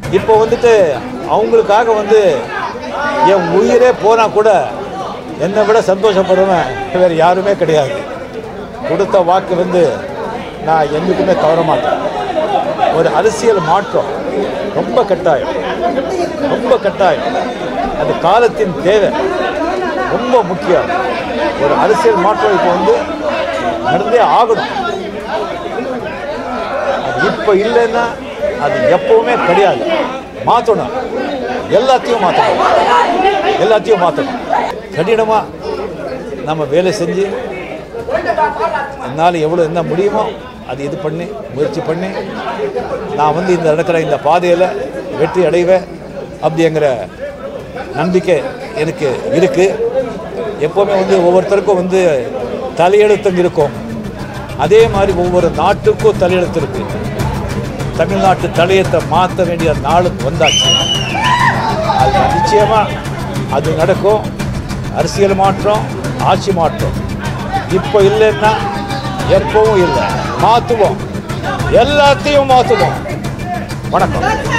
இப்போ வந்துட்டு அவங்களுக்காக வந்து என் உயிரே போனால் கூட என்னை விட சந்தோஷப்படுவேன் வேறு யாருமே கிடையாது கொடுத்த வாக்கு வந்து நான் என்றைக்குமே தவற மாட்டேன் ஒரு அரசியல் மாற்றம் ரொம்ப கட்டாயம் ரொம்ப கட்டாயம் அது காலத்தின் தேவை ரொம்ப முக்கியம் ஒரு அரசியல் மாற்றம் இப்போ வந்து நடந்தே ஆகணும் அது இப்போ இல்லைன்னா அது எப்பவுமே கிடையாது மாற்றணும் எல்லாத்தையும் மாற்றணும் எல்லாத்தையும் மாற்றணும் கடினமாக நம்ம வேலை செஞ்சு என்னால் எவ்வளோ என்ன முடியுமோ அது இது பண்ணி முயற்சி பண்ணி நான் வந்து இந்த நடக்கிற இந்த பாதையில் வெற்றி அடைவேன் அப்படிங்கிற நம்பிக்கை எனக்கு இருக்குது எப்போவுமே வந்து ஒவ்வொருத்தருக்கும் வந்து தலையெழுத்தம் இருக்கும் அதே மாதிரி ஒவ்வொரு நாட்டுக்கும் தலையெழுத்து இருக்கு தமிழ்நாட்டு தலையத்தை மாற்ற வேண்டிய நாள் வந்தாச்சு அது நிச்சயமாக அது நடக்கும் அரசியல் மாற்றம் ஆட்சி மாற்றம் இப்போ இல்லைன்னா எப்பவும் இல்லை மாற்றுவோம் எல்லாத்தையும் மாற்றுவோம் வணக்கம்